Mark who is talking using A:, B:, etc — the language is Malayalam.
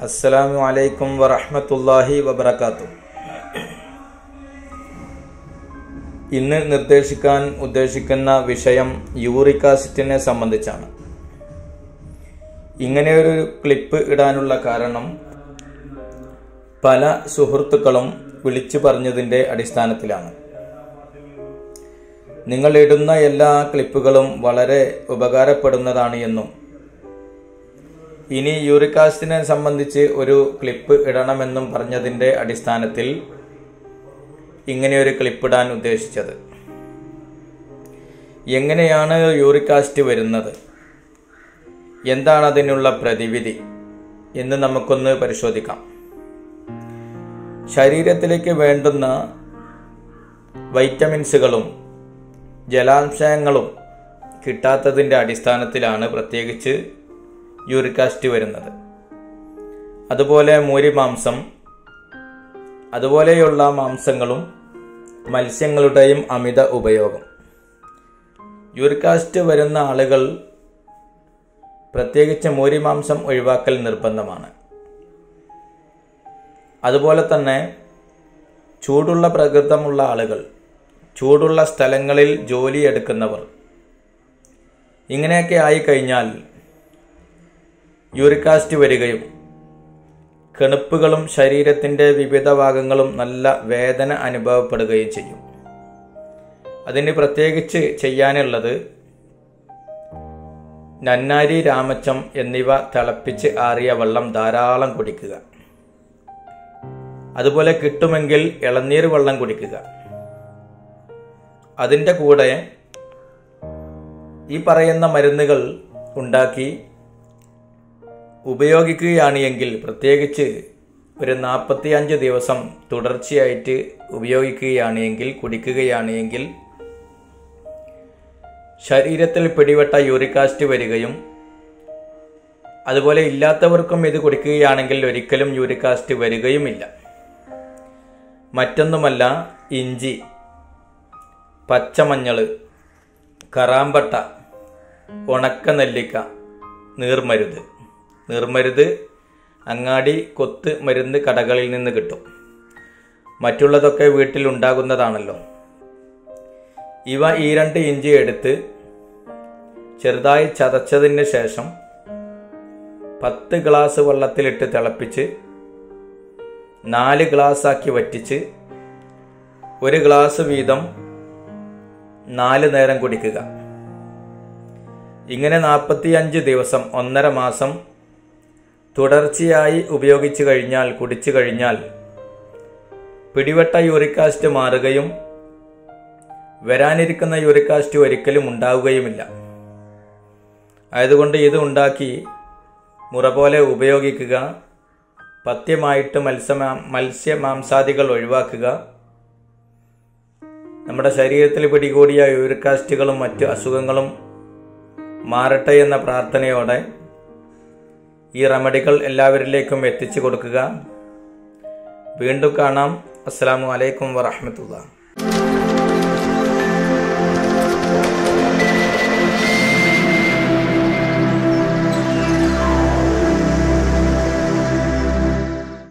A: അസ്സലാമു അലൈക്കും വറഹ്മത്തുള്ളാഹി വബറകാത്തു ഇന്ന് നിർദ്ദേശിക്കാൻ ഉദ്ദേശിക്കുന്ന വിഷയം യൂറിക് ആസിഡിനെ സംബന്ധിച്ചാണ് ഇങ്ങനെയൊരു ക്ലിപ്പ് ഇടാനുള്ള കാരണം പല സുഹൃത്തുക്കളും വിളിച്ചു പറഞ്ഞതിൻ്റെ അടിസ്ഥാനത്തിലാണ് നിങ്ങൾ ഇടുന്ന എല്ലാ ക്ലിപ്പുകളും വളരെ ഉപകാരപ്പെടുന്നതാണ് എന്നും ഇനി യൂറിക് ആസിഡിനെ സംബന്ധിച്ച് ഒരു ക്ലിപ്പ് ഇടണമെന്നും പറഞ്ഞതിൻ്റെ അടിസ്ഥാനത്തിൽ ഇങ്ങനെ ഒരു ക്ലിപ്പ് ഇടാൻ ഉദ്ദേശിച്ചത് എങ്ങനെയാണ് യൂറിക് ആസിഡ് വരുന്നത് എന്താണ് അതിനുള്ള പ്രതിവിധി എന്ന് നമുക്കൊന്ന് പരിശോധിക്കാം ശരീരത്തിലേക്ക് വേണ്ടുന്ന വൈറ്റമിൻസുകളും ജലാംശങ്ങളും കിട്ടാത്തതിൻ്റെ അടിസ്ഥാനത്തിലാണ് പ്രത്യേകിച്ച് യൂറിക് ആസിഡ് വരുന്നത് അതുപോലെ മൂരിമാംസം അതുപോലെയുള്ള മാംസങ്ങളും മത്സ്യങ്ങളുടെയും അമിത ഉപയോഗം യൂറിക് ആസിഡ് വരുന്ന ആളുകൾ പ്രത്യേകിച്ച് മൂരിമാംസം ഒഴിവാക്കൽ നിർബന്ധമാണ് അതുപോലെ തന്നെ ചൂടുള്ള പ്രകൃതമുള്ള ആളുകൾ ചൂടുള്ള സ്ഥലങ്ങളിൽ ജോലി എടുക്കുന്നവർ ഇങ്ങനെയൊക്കെ ആയിക്കഴിഞ്ഞാൽ യൂറിക് ആസിഡ് വരികയും കെണുപ്പുകളും ശരീരത്തിൻ്റെ വിവിധ ഭാഗങ്ങളും നല്ല വേദന അനുഭവപ്പെടുകയും ചെയ്യും അതിന് പ്രത്യേകിച്ച് ചെയ്യാനുള്ളത് നന്നാരി രാമച്ചം എന്നിവ തിളപ്പിച്ച് ആറിയ വെള്ളം ധാരാളം കുടിക്കുക അതുപോലെ കിട്ടുമെങ്കിൽ ഇളനീർ വെള്ളം കുടിക്കുക അതിൻ്റെ കൂടെ ഈ പറയുന്ന മരുന്നുകൾ ഉണ്ടാക്കി ഉപയോഗിക്കുകയാണ് എങ്കിൽ പ്രത്യേകിച്ച് ഒരു നാൽപ്പത്തി അഞ്ച് ദിവസം തുടർച്ചയായിട്ട് ഉപയോഗിക്കുകയാണ് എങ്കിൽ കുടിക്കുകയാണ് എങ്കിൽ ശരീരത്തിൽ പിടിപെട്ട യൂറിക് ആസിഡ് വരികയും അതുപോലെ ഇല്ലാത്തവർക്കും ഇത് കുടിക്കുകയാണെങ്കിൽ ഒരിക്കലും യൂറിക് ആസിഡ് വരികയുമില്ല മറ്റൊന്നുമല്ല ഇഞ്ചി പച്ചമഞ്ഞൾ കറാമ്പട്ട ഉണക്ക നെല്ലിക്ക നീർമരുത് നീർമരുത് അങ്ങാടി കൊത്ത് മരുന്ന് കടകളിൽ നിന്ന് കിട്ടും മറ്റുള്ളതൊക്കെ വീട്ടിൽ ഉണ്ടാകുന്നതാണല്ലോ ഇവ ഈ രണ്ട് ഇഞ്ചി എടുത്ത് ചെറുതായി ചതച്ചതിന് ശേഷം പത്ത് ഗ്ലാസ് വെള്ളത്തിലിട്ട് തിളപ്പിച്ച് നാല് ഗ്ലാസ് ആക്കി വറ്റിച്ച് ഒരു ഗ്ലാസ് വീതം നാല് നേരം കുടിക്കുക ഇങ്ങനെ നാൽപ്പത്തി അഞ്ച് ദിവസം ഒന്നര മാസം തുടർച്ചയായി ഉപയോഗിച്ചു കഴിഞ്ഞാൽ കുടിച്ചു കഴിഞ്ഞാൽ പിടിവെട്ട യൂറിക് ആസിഡ് മാറുകയും വരാനിരിക്കുന്ന യൂറിക് ആസിഡ് ഒരിക്കലും ഉണ്ടാവുകയുമില്ല ആയതുകൊണ്ട് ഇത് ഉണ്ടാക്കി മുറ പോലെ ഉപയോഗിക്കുക പഥ്യമായിട്ട് മത്സ്യ മത്സ്യമാംസാദികൾ ഒഴിവാക്കുക നമ്മുടെ ശരീരത്തിൽ പിടികൂടിയ യൂറിക് ആസിഡുകളും മറ്റു അസുഖങ്ങളും മാറട്ടെ എന്ന പ്രാർത്ഥനയോടെ ഈ റെമഡികൾ എല്ലാവരിലേക്കും എത്തിച്ചു കൊടുക്കുക വീണ്ടും കാണാം അസ്സാം വലൈക്കും വറഹമത്തുള്ള